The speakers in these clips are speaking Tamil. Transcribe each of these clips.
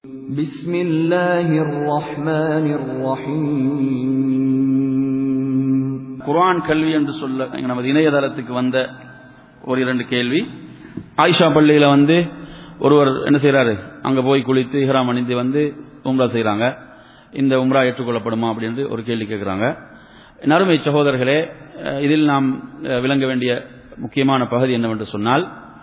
بسم الله الرحمن الرحيم குர்ஆன் கல்வி என்று சொல்ல நமது இணையதளத்துக்கு வந்த ஒரு இரண்டு கேள்வி ஆயிஷா பள்ளியில வந்து ஒருவர் என்ன செய்றாரு அங்க போய் குளித்து இஹ்ராம் அணிந்து வந்து உம்ரா செய்றாங்க இந்த உம்ரா ஏற்றுக்கொள்ளப்படுமா அப்படின்னு ஒரு கேள்வி கேட்குறாங்க நறுமை சகோதரர்களே அஹ், இதில் நாம் அஹ், விளங்க வேண்டிய முக்கியமான பகுதி என்னவென்று சொன்னால்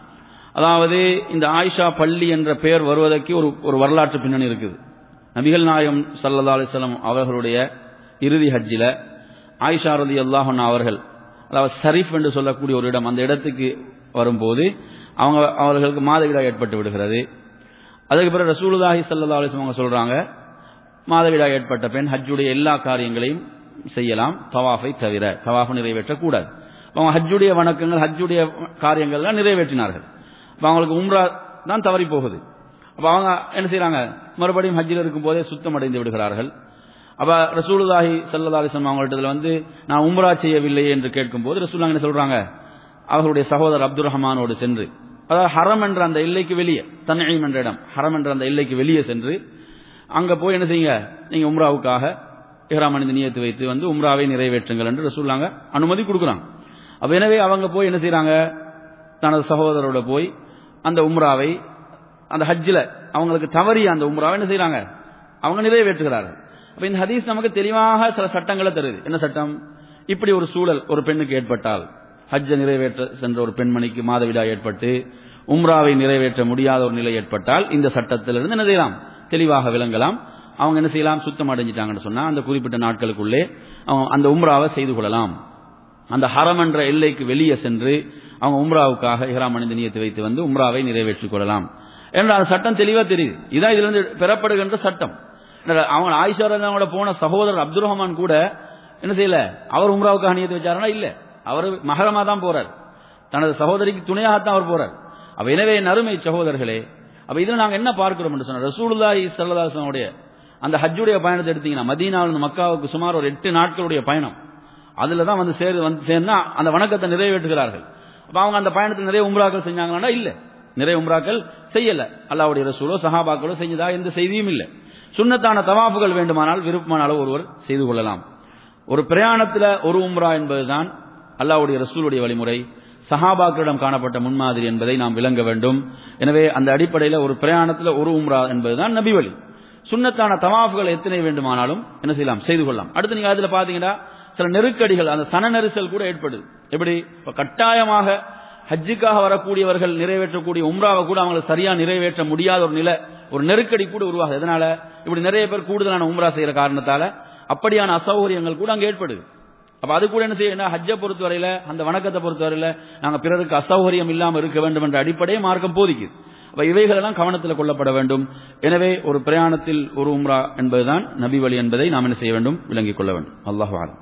அதாவது இந்த ஆயிஷா பள்ளி என்ற பெயர் வருவதற்கு ஒரு ஒரு வரலாற்று பின்னணி இருக்குது நபிகள் நாயம் சல்லா அலிஸ்லாம் அவர்களுடைய இறுதி ஹஜ்ஜில ஆயிஷா ரதி அல்லாஹன் அவர்கள் அதாவது ஷரீஃப் என்று சொல்லக்கூடிய ஒரு இடம் அந்த இடத்துக்கு வரும்போது அவங்க அவர்களுக்கு மாதவிடாய் ஏற்பட்டு விடுகிறது அதுக்கு பிறகு ரசூலுல்லாஹி சல்லா அலிஸ்லாம் அவங்க சொல்றாங்க மாதவிடாய் ஏற்பட்ட பெண் ஹஜ்ஜுடைய எல்லா காரியங்களையும் செய்யலாம் தவாஃபை தவிர தவாஃபை நிறைவேற்றக்கூடாது அவங்க ஹஜ்ஜுடைய வணக்கங்கள் ஹஜ்ஜுடைய காரியங்கள்லாம் நிறைவேற்றினார்கள் அப்ப அவங்களுக்கு உம்ரா தான் தவறி போகுது அப்ப அவங்க என்ன செய்றாங்க மறுபடியும் ஹஜ்ஜில் இருக்கும் போதே சுத்தம் அடைந்து விடுகிறார்கள் அப்ப ரசூலுல்லாஹி ஸல்லல்லாஹு அலைஹி வஸல்லம் அவங்கள்ட்ட வந்து நான் உம்ரா செய்யவில்லை என்று கேட்கும்போது ரசூலுல்லாஹ் என்ன சொல்றாங்க அவர்களுடைய சகோதரர் அப்துல் ரஹ்மானோடு சென்று அதாவது ஹரம் என்ற அந்த எல்லைக்கு வெளியே தன்ஈம் என்ற இடம் ஹரம் என்ற அந்த எல்லைக்கு வெளியே சென்று அங்க போய் என்ன செய்யுங்க நீங்க உம்ராவுக்காக இஹ்ராம் அணிந்து நியத்து வைத்து வந்து உம்ராவை நிறைவேற்றுங்கள் என்று ரசூலுல்லாங்க அனுமதி கொடுக்குறாங்க அப்ப எனவே அவங்க போய் என்ன செய்றாங்க தனது சகோதரோட போய் அந்த உம்ராவை அந்த ஹஜ்ஜில் அவங்களுக்கு தவறிய அந்த உம்ராவை என்ன செய்றாங்க அவங்க நிறைவேற்றுகிறார்கள் அப்ப இந்த ஹதீஸ் நமக்கு தெளிவாக சில சட்டங்களை தருது என்ன சட்டம் இப்படி ஒரு சூழல் ஒரு பெண்ணுக்கு ஏற்பட்டால் ஹஜ்ஜை நிறைவேற்ற சென்ற ஒரு பெண்மணிக்கு மாதவிடாய் ஏற்பட்டு உம்ராவை நிறைவேற்ற முடியாத ஒரு நிலை ஏற்பட்டால் இந்த சட்டத்திலிருந்து என்ன செய்யலாம் தெளிவாக விளங்கலாம் அவங்க என்ன செய்யலாம் சுத்தம் அடைஞ்சிட்டாங்கன்னு சொன்னா அந்த குறிப்பிட்ட நாட்களுக்குள்ளே அவங்க அந்த உம்ராவை செய்து கொள்ளலாம் அந்த ஹரம் என்ற எல்லைக்கு வெளியே சென்று அவங்க உம்ராவுக்காக இஹ்ராம் அணிந்து நியத்து வைத்து வந்து உம்ராவை நிறைவேற்றிக் கொள்ளலாம் என்ற அந்த சட்டம் தெளிவா தெரியுது இதான் இதுல இருந்து பெறப்படுகின்ற சட்டம் என்னடா, அவங்க ஆயிஷா ரலியல்லாஹு போன சகோதரர் அப்துல் ரஹ்மான் கூட என்ன செய்யல அவர் உம்ராவுக்காக நியத்து வச்சாருன்னா இல்ல அவர் மகரமா தான் போறார் தனது சகோதரிக்கு துணையாகத்தான் அவர் போறார் அப்ப எனவே நறுமை சகோதரர்களே அப்ப இதுல நாங்க என்ன பார்க்கிறோம் என்று சொன்னா ரசூலுல்லாஹி ஸல்லல்லாஹு அலைஹி வஸல்லம் உடைய அந்த ஹஜ்ஜுடைய பயணத்தை எடுத்தீங்கன்னா மதீனாவிலிருந்து மக்காவுக்கு சுமார் ஒரு எட்டு நாட்களுடைய பயணம் அதுல தான் வந்து சேரு வந்து சேர்ந்தா அந்த வணக்கத்தை நிறைவேற்றுகிறார்கள் அப்ப அவங்க அந்த பயணத்தில் நிறைய உம்ராக்கள் செஞ்சாங்களா இல்ல நிறைய உம்ராக்கள் செய்யல அல்லாவுடைய ரசூலோ சஹாபாக்களோ செஞ்சதா எந்த செய்தியும் இல்லை சுன்னத்தான தவாஃபுகள் வேண்டுமானால் விருப்பமான அளவு ஒருவர் செய்து கொள்ளலாம் ஒரு பிரயாணத்துல ஒரு உம்ரா என்பதுதான் அல்லாவுடைய ரசூலுடைய வழிமுறை சஹாபாக்களிடம் காணப்பட்ட முன்மாதிரி என்பதை நாம் விளங்க வேண்டும் எனவே அந்த அடிப்படையில் ஒரு பிரயாணத்துல ஒரு உம்ரா என்பதுதான் நபி வழி சுன்னத்தான தவாஃபுகள் எத்தனை வேண்டுமானாலும் என்ன செய்யலாம் செய்து கொள்ளலாம் அடுத்து நீங்க அதுல பாத்தீங்கன்னா சில நெருக்கடிகள் அந்த சன நெரிசல் கூட ஏற்படுது எப்படி இப்ப கட்டாயமாக ஹஜ்ஜுக்காக வரக்கூடியவர்கள் நிறைவேற்றக்கூடிய உம்ராவை கூட அவங்களுக்கு சரியா நிறைவேற்ற முடியாத ஒரு நிலை ஒரு நெருக்கடி கூட உருவாகுது எதனால இப்படி நிறைய பேர் கூடுதலான உம்ரா செய்யற காரணத்தால அப்படியான அசௌகரியங்கள் கூட அங்க ஏற்படுது அப்ப அது கூட என்ன செய்யணும் ஹஜ்ஜை பொறுத்தவரையில அந்த வணக்கத்தை பொறுத்தவரையில நாங்க பிறருக்கு அசௌகரியம் இல்லாம இருக்க வேண்டும் என்ற அடிப்படையே மார்க்கம் போதிக்குது அப்ப இவைகள் எல்லாம் கவனத்தில் கொள்ளப்பட வேண்டும் எனவே ஒரு பிரயாணத்தில் ஒரு உம்ரா என்பதுதான் நபி வழி என்பதை நாம் என்ன செய்ய வேண்டும் விளங்கிக் கொள்ள வேண்டும் அல்லாஹ்